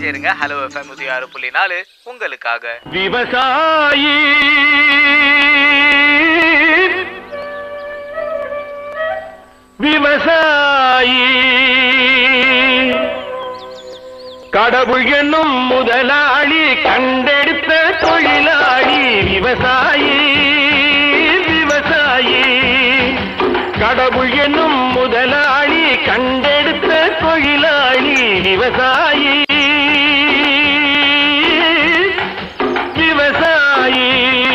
இணைஞ்சிருங்க hello FM நூத்தி ஆறு புள்ளி நாலு உங்களுக்காக விவசாயி விவசாயி கடவுள் என்னும் முதலாளி கண்டெடுத்த தொழிலாளி விவசாயி விவசாயி கடவுள் என்னும் முதலாளி கண்டெடுத்த தொழிலாளி விவசாயி விவசாயி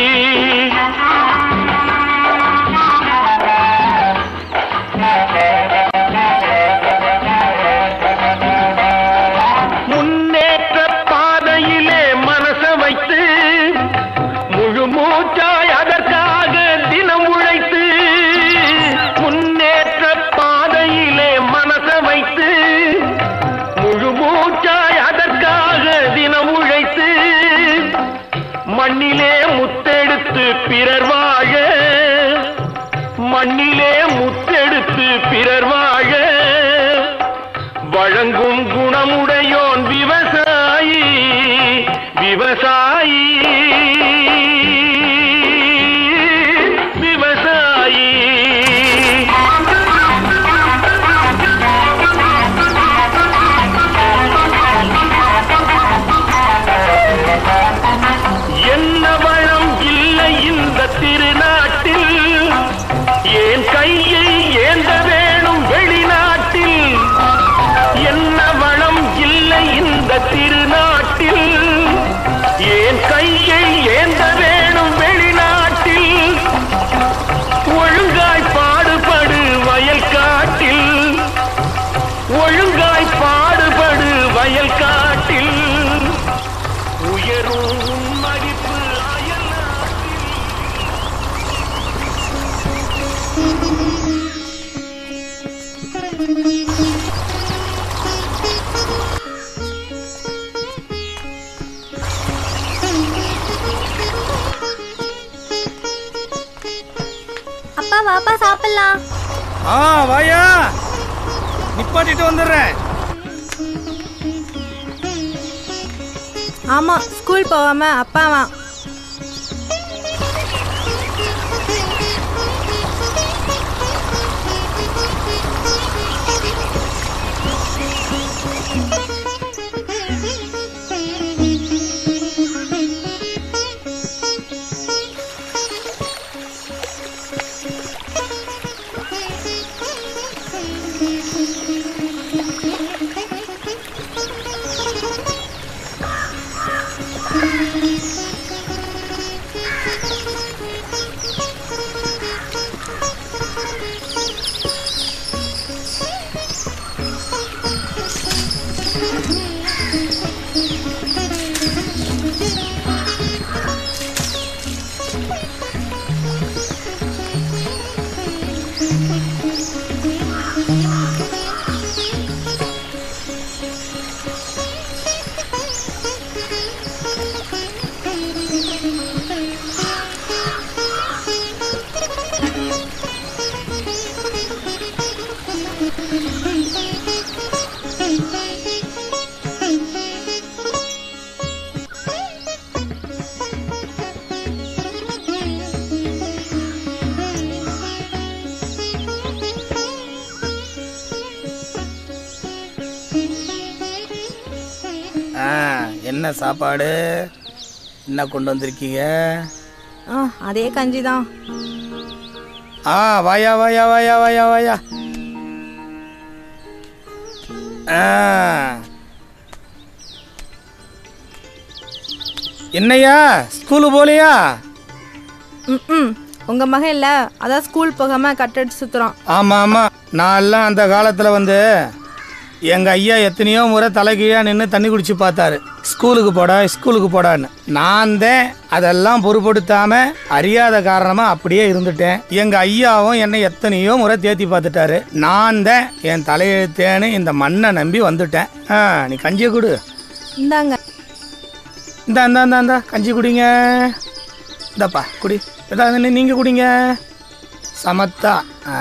முன்னேற்ற பாதையிலே மனச வைத்து முழு மூச்சாய் அதற்காக தினம் உழைத்து முன்னேற்ற பாதையிலே மனச வைத்து முழு மூச்சாய் அதற்காக தினம் உழைத்து மண்ணிலே முத்தெடுத்து பிறர் வாழ மண்ணிலே முத்தெடுத்து பிறர் வாழ வழங்கும் குணமுடையோன் விவசாயி விவசாயி விவசாயி என்ன வளம் இல்லை இந்த திருநாட்டில் ஏன் கையை ஏந்த வேணும் வெளிநாட்டில் என்ன வளம் இல்லை இந்த திருநாட்டில் ஏன் கையை ஏந்த வேணும் வெளிநாட்டில் ஒழுங்காய் பாடுபடு வயல் காட்டில் ஒழுங்காய் பாடுபடு வயல் காட்டில் உயரும் உன் மதிப்பு அயல் அப்பா வாப்பா சாப்பிடலாம் ஆ வாயா நிப்பாட்டிட்டு வந்துடுறேன் ஆமா ஸ்கூல் போகாம அப்பாவா ஆ என்ன சாப்பாடு என்ன கொண்டு வந்திருக்கீங்க ஆ அதே கஞ்சி தான் ஆ வாயா வாயா வாயா வாயா வாயா ஆ என்னய்யா ஸ்கூலு போலையா ம் ம் உங்க மகன் இல்ல அதான் ஸ்கூல் போகாம கட்டடிச்சு சுத்துறான் ஆமாம் ஆமாம் நான் எல்லாம் அந்த காலத்தில் வந்து எங்கள் ஐயா எத்தனையோ முறை தலைகீழாக நின்று தண்ணி குடிச்சு பார்த்தாரு ஸ்கூலுக்கு போடா ஸ்கூலுக்கு போடான்னு நான் தான் அதெல்லாம் பொறுப்படுத்தாம அறியாத காரணமாக அப்படியே இருந்துட்டேன் எங்கள் ஐயாவும் என்னை எத்தனையோ முறை தேத்தி பார்த்துட்டாரு நான் தான் என் தலையெழுத்தேன்னு இந்த மண்ணை நம்பி வந்துட்டேன் ஆ நீ கஞ்சியை கொடு இந்தாங்க இந்தா இந்தா இந்தா இந்தா கஞ்சி குடிங்க இந்தாப்பா குடி இதா நீங்கள் குடிங்க சமத்தா ஆ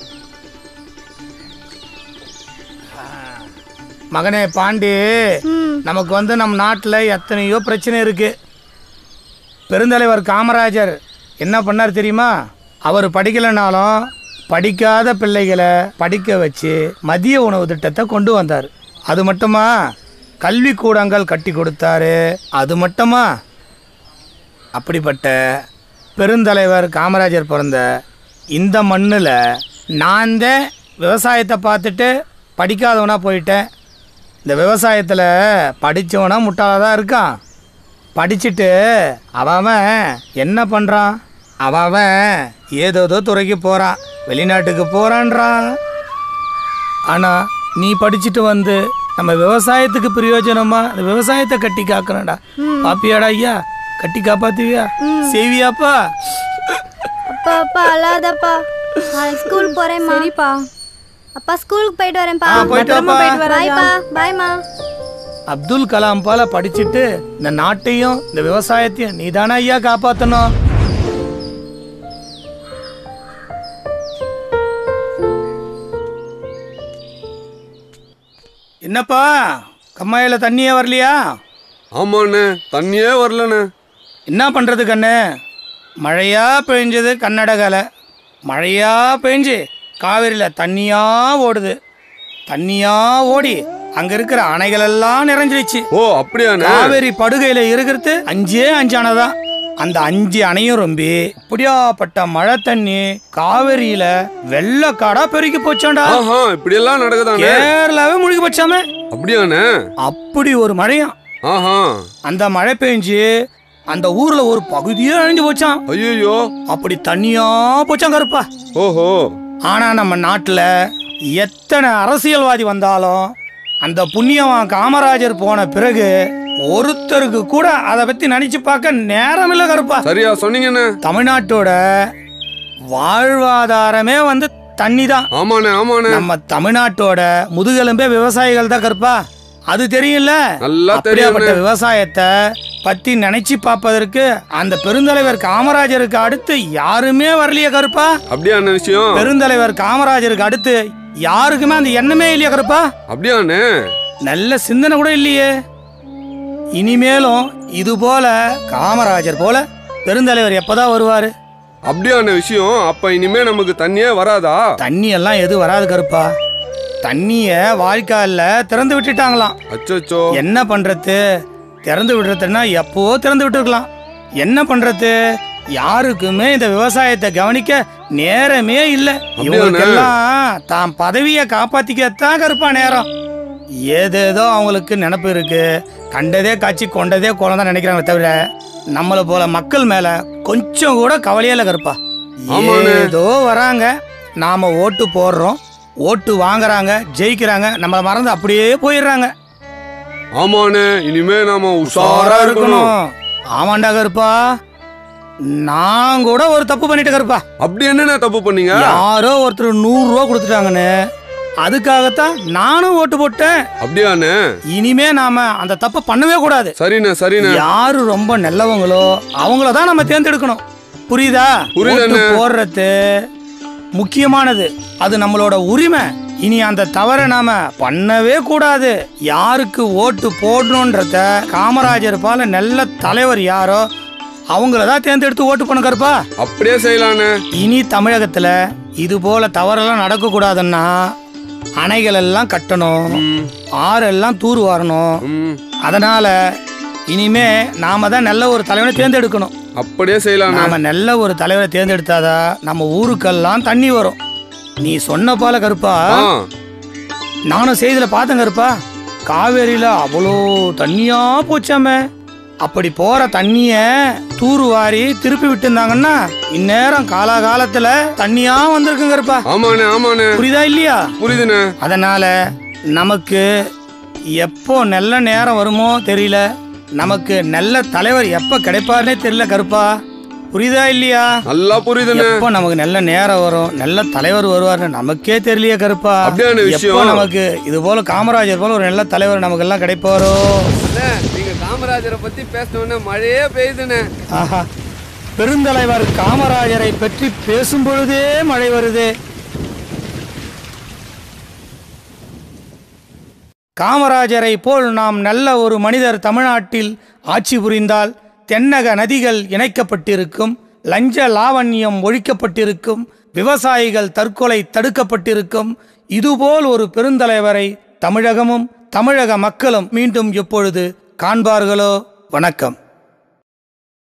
மகனே பாண்டி ம் நமக்கு வந்து நம் நாட்டில் எத்தனையோ பிரச்சனை இருக்கு பெருந்தலைவர் காமராஜர் என்ன பண்ணார் தெரியுமா அவர் படிக்கலைனாலும் படிக்காத பிள்ளைகளை படிக்க வச்சு மதிய உணவு திட்டத்தை கொண்டு வந்தார் அது மட்டுமா கல்வி கூடங்கள் கட்டி கொடுத்தாரு அது மட்டுமா அப்படிப்பட்ட பெருந்தலைவர் காமராஜர் பிறந்த இந்த மண்ணில் நான் தான் விவசாயத்தை பார்த்துட்டு படிக்காதவனா போயிட்டேன் இந்த விவசாயத்தில் படித்தவனா முட்டாளாக தான் இருக்கான் படிச்சுட்டு அவன் அவன் என்ன பண்ணுறான் அவன் அவன் ஏதோதோ துறைக்கு போகிறான் வெளிநாட்டுக்கு போகிறான்றான் ஆனால் நீ படிச்சுட்டு வந்து நம்ம விவசாயத்துக்கு பிரயோஜனமா அந்த விவசாயத்தை கட்டி காக்கணும்டா பாப்பியாடா ஐயா கட்டி காப்பாத்துவியா செய்வியாப்பா அப்பா அப்பா அழாதப்பா நாளைக்கு ஸ்கூல் போறேன்மா சரிப்பா அப்பா ஸ்கூலுக்கு போயிட்டு வரேன்ப்பா ஆ, போயிட்டு பத்திரமா வாப்பா. போயிட்டு வரேன் பாய்ப்பா பாய்மா அப்துல் கலாம் போல படிச்சுட்டு இந்த நாட்டையும் இந்த விவசாயத்தையும் நீ தானே ஐயா காப்பாற்றணும் என்னப்பா கம்மாயில தண்ணியே வரலையா ஆமாண்ணே தண்ணியே வரலண்ணே என்ன பண்ணுறது கண்ணு மழையா பெஞ்சது கன்னடகால மழையா பெஞ்சு காவிரியில் தண்ணியா ஓடுது தண்ணியா ஓடி அங்க இருக்கிற அணைகள் எல்லாம் நிறைஞ்சிருச்சு ஓ அப்படியாண்ணே காவேரி படுகையில இருக்கிறது அஞ்சே அஞ்சு அணை தான் அந்த அஞ்சு அணையும் ரொம்பி இப்படியாப்பட்ட மழை தண்ணி காவேரியில வெள்ளக்காடா பெருகி போச்சாண்டா ஆஹா இப்படி எல்லாம் நடக்குதாண்ணே கேரளாவே முழுகி போச்சாமே அப்படியாண்ணே அப்படி ஒரு மழையாம் ஆஹா அந்த மழை பெஞ்சு அந்த ஊர்ல ஒரு பகுதியே அழிஞ்சு போச்சான் ஐயோ அப்படி தண்ணியா போச்சான் கருப்பா ஓஹோ ஆனா நம்ம நாட்டுல எத்தனை அரசியல்வாதி வந்தாலும் அந்த புண்ணியவான் காமராஜர் போன பிறகு ஒருத்தருக்கு கூட அதை பத்தி நினைச்சு பார்க்க நேரம் இல்ல கருப்பா சரியா சொன்னீங்கண்ணே தமிழ்நாட்டோட வாழ்வாதாரமே வந்து தண்ணி தான் ஆமாண்ணே ஆமாண்ணே நம்ம தமிழ்நாட்டோட முதுகெலும்பே விவசாயிகள் தான் கருப்பா அது தெரியும்ல நல்லா அப்படியாப்பட்ட தெரியும் விவசாயத்தை பத்தி நினைச்சு பார்ப்பதற்கு அந்த பெருந்தலைவர் காமராஜருக்கு அடுத்து யாருமே வரலையே கருப்பா அப்படியாண்ணே விஷயம் பெருந்தலைவர் காமராஜருக்கு அடுத்து யாருக்குமே அந்த எண்ணமே இல்லையா கருப்பா அப்படியாண்ணே நல்ல சிந்தனை கூட இல்லையே இனிமேலும் இது போல காமராஜர் போல பெருந்தலைவர் எப்பதான் வருவாரு அப்படியாண்ணே விஷயம் அப்ப இனிமே நமக்கு தண்ணியே வராதா தண்ணி எல்லாம் எது வராது கருப்பா தண்ணிய வாய்க்கால்ல திறந்து விட்டுட்டாங்களாம் அச்சோ என்ன பண்றது திறந்து விடுறதுன்னா எப்போ திறந்து விட்டுருக்கலாம் என்ன பண்றது யாருக்குமே இந்த விவசாயத்தை கவனிக்க நேரமே இல்ல இவங்களுக்கெல்லாம் தான் பதவியை காப்பாத்திக்கத்தான் கருப்பா நேரம் ஏதேதோ அவங்களுக்கு நினப்பு இருக்கு கண்டதே காட்சி கொண்டதே குழந்தை நினைக்கிறாங்க தவிர நம்மளை போல மக்கள் மேல கொஞ்சம் கூட கவலையே இல்லை கருப்பா ஆமாண்ணே. ஏதோ வராங்க நாம ஓட்டு போடுறோம் ஓட்டு வாங்குறாங்க ஜெயிக்கிறாங்க நம்மளை மறந்து அப்படியே போயிடுறாங்க ஆமாண்ணே இனிமே நாம உஷாரா உஷாரா இருக்கணும் இருக்கணும் ஆமாண்டா கருப்பா நான் கூட ஒரு தப்பு பண்ணிட்டேன் கருப்பா அப்படி என்னண்ணே தப்பு பண்ணீங்க யாரோ ஒருத்தர் நூறு ரூபா கொடுத்துட்டாங்கன்னு அதுக்காகத்தான் நானும் ஓட்டு போட்டேன் அப்படியாண்ணே இனிமே நாம அந்த தப்பை பண்ணவே கூடாது சரிண்ணே சரிண்ணே யாரு ரொம்ப நல்லவங்களோ அவங்கள தான் நம்ம தேர்ந்தெடுக்கணும் புரியுதா புரியுது ஓட்டு போடுறது முக்கியமானது அது நம்மளோட உரிமை இனி அந்த தவறை நாம பண்ணவே கூடாது யாருக்கு ஓட்டு போடணுன்றத காமராஜர் போல நல்ல தலைவர் யாரோ அவங்கள தான் தேர்ந்தெடுத்து ஓட்டு பண்ண கருப்பா அப்படியே செய்யலாண்ணே இனி தமிழகத்துல இது போல தவறெல்லாம் நடக்க கூடாதுன்னா அணைகள் எல்லாம் கட்டணும் ம், ஆறெல்லாம் தூர் வரணும் ம், அதனால இனிமே நாம தான் நல்ல ஒரு தலைவனை தேர்ந்தெடுக்கணும் அப்படியே செய்யலாண்ணே நாம நல்ல ஒரு தலைவரை தேர்ந்தெடுத்தாதான் நம்ம ஊருக்கெல்லாம் தண்ணி வரும் நீ சொன்ன போல கருப்பா ஆ நானும் செய்தியில பார்த்தேன் கருப்பா காவேரியில அவ்வளோ தண்ணியா போச்சாமே அப்படி போற தண்ணிய தூரு வாரி திருப்பி விட்டுருந்தாங்கன்னா இந்நேரம் காலாகாலத்துல தண்ணியா வந்திருக்கும் கருப்பா ஆமாண்ணே ஆமாண்ணே புரியுதா இல்லையா புரியுதுண்ணே அதனால நமக்கு எப்போ நல்ல நேரம் வருமோ தெரியல நமக்கு நல்ல தலைவர் எப்ப கிடைப்பாருனே தெரியல கருப்பா புரியுதா இல்லையா நல்லா புரியுதுண்ணே எப்போ நமக்கு நல்ல நேரம் வரும் நல்ல தலைவர் வருவார்னு நமக்கே தெரியலையே கருப்பா அப்படியான விஷயம். எப்போ நமக்கு இது போல காமராஜர் போல ஒரு நல்ல தலைவர் நமக்கு எல்லாம் கிடைப்பாரோ நீங்க காமராஜரை பத்தி பேசணும்னு மழையே பெய்யுதுண்ணே ஆஹா பெருந்தலைவர் காமராஜரை பற்றி பேசும் பொழுதே மழை வருதே காமராஜரை போல் நாம் நல்ல ஒரு மனிதர் தமிழ்நாட்டில் ஆட்சி புரிந்தால் தென்னக நதிகள் இணைக்கப்பட்டிருக்கும் லஞ்ச லாவண்யம் ஒழிக்கப்பட்டிருக்கும் விவசாயிகள் தற்கொலை தடுக்கப்பட்டிருக்கும் இதுபோல் ஒரு பெருந்தலைவரை தமிழகமும் தமிழக மக்களும் மீண்டும் எப்பொழுது காண்பார்களோ வணக்கம்